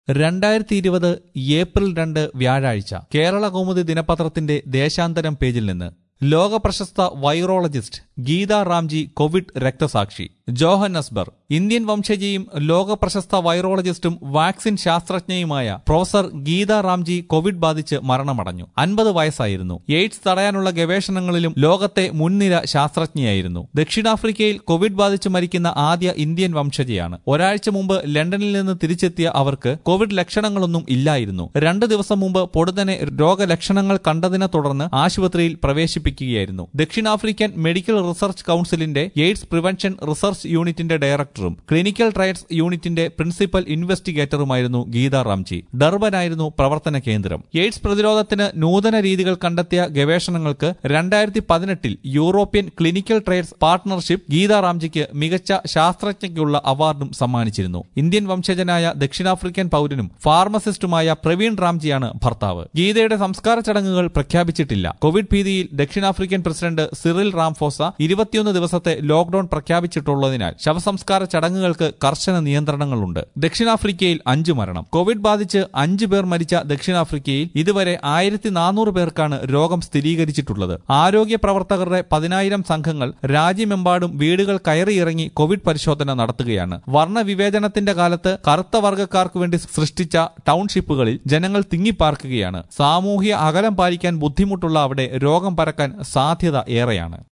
രണ്ടായിരത്തി ഇരുപത് ഏപ്രിൽ രണ്ട് വ്യാഴാഴ്ച കേരള കൗമുദി ദിനപത്രത്തിന്റെ ദേശാന്തരം പേജിൽ നിന്ന് ലോക പ്രശസ്ത വൈറോളജിസ്റ്റ് ഗീത റാംജി കോവിഡ് രക്തസാക്ഷി ജോഹൻ അസ്ബർ ഇന്ത്യൻ വംശജയും ലോക പ്രശസ്ത വൈറോളജിസ്റ്റും വാക്സിൻ ശാസ്ത്രജ്ഞയുമായ പ്രൊഫസർ ഗീത റാംജി കോവിഡ് ബാധിച്ച് മരണമടഞ്ഞു അൻപത് വയസ്സായിരുന്നു എയ്ഡ്സ് തടയാനുള്ള ഗവേഷണങ്ങളിലും ലോകത്തെ മുൻനിര ശാസ്ത്രജ്ഞയായിരുന്നു ദക്ഷിണാഫ്രിക്കയിൽ കോവിഡ് ബാധിച്ച് മരിക്കുന്ന ആദ്യ ഇന്ത്യൻ വംശജയാണ് ഒരാഴ്ച മുമ്പ് ലണ്ടനിൽ നിന്ന് തിരിച്ചെത്തിയ അവർക്ക് കോവിഡ് ലക്ഷണങ്ങളൊന്നും ഇല്ലായിരുന്നു രണ്ട് ദിവസം മുമ്പ് പൊടുതനെ രോഗലക്ഷണങ്ങൾ കണ്ടതിനെ തുടർന്ന് ആശുപത്രിയിൽ പ്രവേശിപ്പിക്കുകയായിരുന്നു ദക്ഷിണാഫ്രിക്കൻ മെഡിക്കൽ റിസർച്ച് കൌൺസിലിന്റെ എയ്ഡ്സ് പ്രിവെൻഷൻ റിസർച്ച് യൂണിറ്റിന്റെ ഡയറക്ടറും ക്ലിനിക്കൽ ട്രയൽസ് യൂണിറ്റിന്റെ പ്രിൻസിപ്പൽ ഇൻവെസ്റ്റിഗേറ്ററുമായിരുന്നു ഗീത റാംജി ഡർബനായിരുന്നു പ്രവർത്തന കേന്ദ്രം എയ്ഡ്സ് പ്രതിരോധത്തിന് നൂതന രീതികൾ കണ്ടെത്തിയ ഗവേഷണങ്ങൾക്ക് രണ്ടായിരത്തി പതിനെട്ടിൽ European clinical trials partnership Geeta റാംജിക്ക് മികച്ച ശാസ്ത്രജ്ഞയ്ക്കുള്ള അവാർഡും സമ്മാനിച്ചിരുന്നു ഇന്ത്യൻ വംശജനായ ദക്ഷിണാഫ്രിക്കൻ പൌരനും ഫാർമസിസ്റ്റുമായ പ്രവീൺ റാംജിയാണ് ഭർത്താവ് ഗീതയുടെ സംസ്കാര ചടങ്ങുകൾ പ്രഖ്യാപിച്ചിട്ടില്ല കോവിഡ് ഭീതിയിൽ ദക്ഷിണാഫ്രിക്കൻ പ്രസിഡന്റ് സിറിൽ റാംഫോസ ഇരുപത്തിയൊന്ന് ദിവസത്തെ ലോക്ഡൌൺ പ്രഖ്യാപിച്ചിട്ടുള്ളതിനാൽ ശവസംസ്കാര ചടങ്ങുകൾക്ക് കർശന നിയന്ത്രണങ്ങളുണ്ട് ദക്ഷിണാഫ്രിക്കയിൽ അഞ്ചു മരണം കോവിഡ് ബാധിച്ച് അഞ്ചു പേർ മരിച്ച ദക്ഷിണാഫ്രിക്കയിൽ ഇതുവരെ ആയിരത്തി നാനൂറ് പേർക്കാണ് രോഗം സ്ഥിരീകരിച്ചിട്ടുള്ളത് ആരോഗ്യ പ്രവർത്തകരുടെ പതിനായിരം സംഘങ്ങൾ രാജ്യമെമ്പാടും വീടുകൾ കയറിയിറങ്ങി കോവിഡ് പരിശോധന നടത്തുകയാണ് വർണ്ണവിവേചനത്തിന്റെ കാലത്ത് കറുത്ത വർഗ്ഗക്കാർക്ക് വേണ്ടി സൃഷ്ടിച്ച ടൗൺഷിപ്പുകളിൽ ജനങ്ങൾ തിങ്ങിപ്പാർക്കുകയാണ് സാമൂഹ്യ അകലം പാലിക്കാൻ ബുദ്ധിമുട്ടുള്ള അവിടെ രോഗം പരക്കാൻ സാധ്യത ഏറെയാണ്